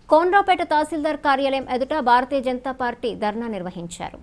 కోన్రాపేట తహసీల్దార్ కార్యాలయం ఎదుట భారతీయ జనతా పార్టీ ధర్నా నిర్వహించారు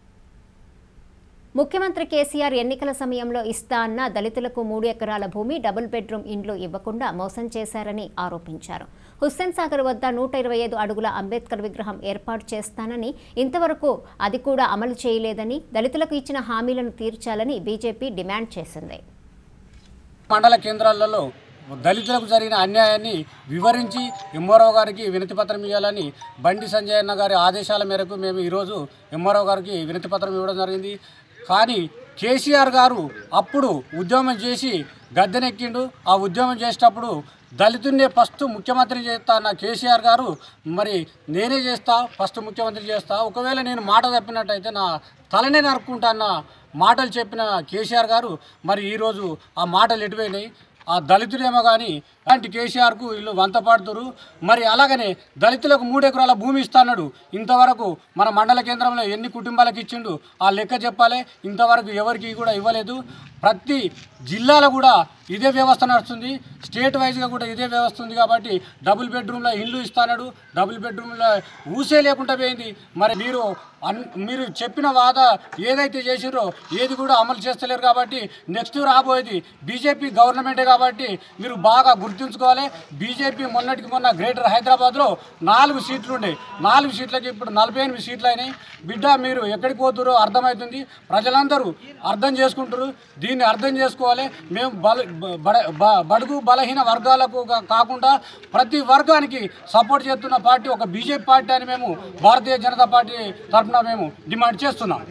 ముఖ్యమంత్రి కేసీఆర్ ఎన్నికల సమయంలో ఇస్తా అన్న దళితులకు మూడు ఎకరాల భూమి డబుల్ బెడ్రూమ్ ఇండ్లు ఇవ్వకుండా మోసం చేశారని ఆరోపించారు హుస్సేన్ సాగర్ వద్ద నూట ఇరవై ఐదు అడుగుల అంబేద్కర్ విగ్రహం ఏర్పాటు చేస్తానని ఇంతవరకు అది కూడా అమలు చేయలేదని దళితులకు ఇచ్చిన హామీలను తీర్చాలని బీజేపీ డిమాండ్ చేసింది మండల కేంద్రాలలో దళితులకు జరిగిన అన్యాయాన్ని వివరించి ఎంఆర్ఓ గారికి వినతి పత్రం ఇవ్వాలని బండి సంజయ్ అన్న గారి ఆదేశాల మేరకు మేము ఈరోజు ఎంఆర్ఓ గారికి వినతి పత్రం ఇవ్వడం జరిగింది కానీ కేసీఆర్ గారు అప్పుడు ఉద్యమం చేసి గద్దెనెక్కిండు ఆ ఉద్యమం చేసేటప్పుడు దళితున్నే ఫస్ట్ ముఖ్యమంత్రి చేస్తా అన్న కేసీఆర్ గారు మరి నేనే చేస్తా ఫస్ట్ ముఖ్యమంత్రి చేస్తా ఒకవేళ నేను మాట తప్పినట్టయితే నా తలనే నరుక్కుంటా అన్న మాటలు చెప్పిన కేసీఆర్ గారు మరి ఈరోజు ఆ మాటలు ఎటుపోయినాయి ఆ దళితులేమో కానీ అలాంటి కేసీఆర్కు వీళ్ళు వంత పాడుతురు మరి అలాగనే దళితులకు మూడు ఎకరాల భూమి ఇస్తాడు ఇంతవరకు మన మండల కేంద్రంలో ఎన్ని కుటుంబాలకు ఇచ్చిండు ఆ లెక్క చెప్పాలి ఇంతవరకు ఎవరికి కూడా ఇవ్వలేదు ప్రతి జిల్లాలో కూడా ఇదే వ్యవస్థ నడుస్తుంది స్టేట్ వైజ్గా కూడా ఇదే వ్యవస్థ ఉంది కాబట్టి డబుల్ బెడ్రూమ్లో ఇల్లు ఇస్తాడు డబుల్ బెడ్రూమ్లో ఊసే లేకుండా పోయింది మరి మీరు అన్ మీరు చెప్పిన వాదా ఏదైతే చేసిరో ఏది కూడా అమలు చేస్తలేరు కాబట్టి నెక్స్ట్ రాబోయేది బీజేపీ గవర్నమెంటే కాబట్టి మీరు బాగా గుర్తుంచుకోవాలి బీజేపీ మొన్నటికి మొన్న గ్రేటర్ హైదరాబాద్లో నాలుగు సీట్లు ఉండే నాలుగు సీట్లకి ఇప్పుడు నలభై ఎనిమిది సీట్లు అయినాయి బిడ్డ మీరు ఎక్కడికి పోతురో అర్థమవుతుంది ప్రజలందరూ అర్థం చేసుకుంటారు దీన్ని అర్థం చేసుకోవాలి మేము బల బడ- బ- బడుగు బలహీన వర్గాలకు కా- కాకుండా ప్రతి వర్గానికి సపోర్ట్ చేస్తున్న పార్టీ ఒక బీజేపీ పార్టీ అని మేము భారతీయ జనతా పార్టీ తరఫున మేము డిమాండ్ చేస్తున్నాం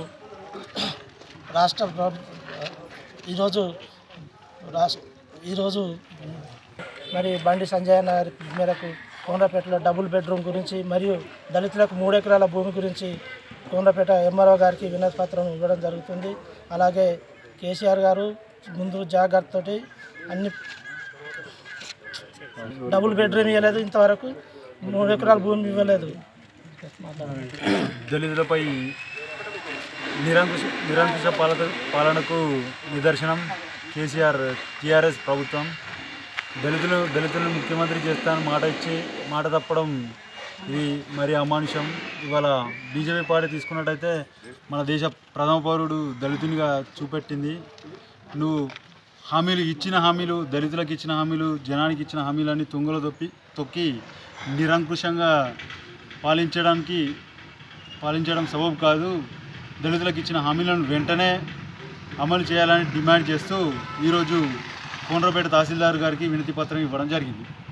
రాష్ట్ర ప్ర- ఈరోజు రాష్ట్ర ఈరోజు మరి బండి సంజయ్ అన్న గారి మేరకు కోనరాపేటలో డబుల్ బెడ్రూమ్ గురించి మరియు దళితులకు మూడు ఎకరాల భూమి గురించి కోనరాపేట ఎంఆర్ఓ గారికి వినతి పత్రం ఇవ్వడం జరుగుతుంది అలాగే కేసీఆర్ గారు ముందు జాగ్రత్తతోటి అన్ని డబుల్ బెడ్రూమ్ ఇవ్వలేదు ఇంతవరకు మూడు ఎకరాల భూమి ఇవ్వలేదు దళితులపై నిరంకుశ నిరంకుశ పాలన పాలనకు నిదర్శనం కేసీఆర్ టీఆర్ఎస్ ప్రభుత్వం దళితులు దళితులను ముఖ్యమంత్రి చేస్తానని మాట ఇచ్చి మాట తప్పడం ఇది మరి అమానుషం ఇవాళ బీజేపీ పార్టీ తీసుకున్నట్టయితే మన దేశ ప్రథమ పౌరుడు దళితునిగా చూపెట్టింది నువ్వు హామీలు ఇచ్చిన హామీలు దళితులకు ఇచ్చిన హామీలు జనానికి ఇచ్చిన హామీలన్నీ తుంగలో తొప్పి తొక్కి నిరంకుశంగా పాలించడానికి పాలించడం సబబు కాదు దళితులకు ఇచ్చిన హామీలను వెంటనే అమలు చేయాలని డిమాండ్ చేస్తూ ఈరోజు కోనరాపేట తహసీల్దార్ గారికి వినతి పత్రం ఇవ్వడం జరిగింది